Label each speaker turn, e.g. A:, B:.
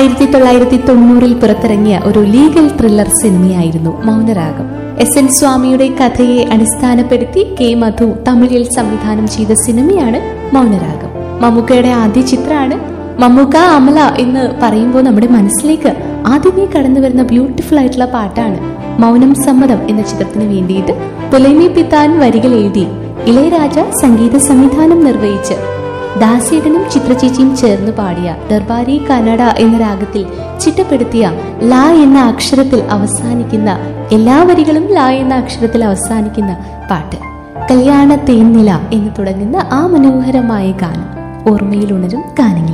A: ആയിരത്തി തൊള്ളായിരത്തി തൊണ്ണൂറിൽ പുറത്തിറങ്ങിയ ഒരു ലീഗൽ ത്രില്ലർ സിനിമയായിരുന്നു മൗനരാഗം എസ് എൻ സ്വാമിയുടെ കഥയെ അടിസ്ഥാനപ്പെടുത്തി കെ മധു തമിഴിൽ സംവിധാനം ചെയ്ത സിനിമയാണ് മൗനരാഗം മമ്മൂക്കയുടെ ആദ്യ ചിത്രമാണ് മമ്മൂക്ക അമല എന്ന് പറയുമ്പോൾ നമ്മുടെ മനസ്സിലേക്ക് ആദ്യമേ കടന്നു വരുന്ന ബ്യൂട്ടിഫുൾ ആയിട്ടുള്ള പാട്ടാണ് മൗനം സമ്മതം എന്ന ചിത്രത്തിന് വേണ്ടിയിട്ട് പുലൈമി പിത്താൻ വരികൾ എഴുതി ഇളയരാജ സംഗീത സംവിധാനം നിർവഹിച്ച് ദാസേടനും ചിത്രചേച്ചിയും ചേർന്ന് പാടിയ ദർബാരി കന്നഡ എന്ന രാഗത്തിൽ ചിട്ടപ്പെടുത്തിയ ല എന്ന അക്ഷരത്തിൽ അവസാനിക്കുന്ന എല്ലാ വരികളും ല എന്ന അക്ഷരത്തിൽ അവസാനിക്കുന്ന പാട്ട് കല്യാണ തേന്നില എന്ന് തുടങ്ങുന്ന ആ മനോഹരമായ ഗാനം ഓർമ്മയിൽ ഉണരും ഗാനങ്ങൾ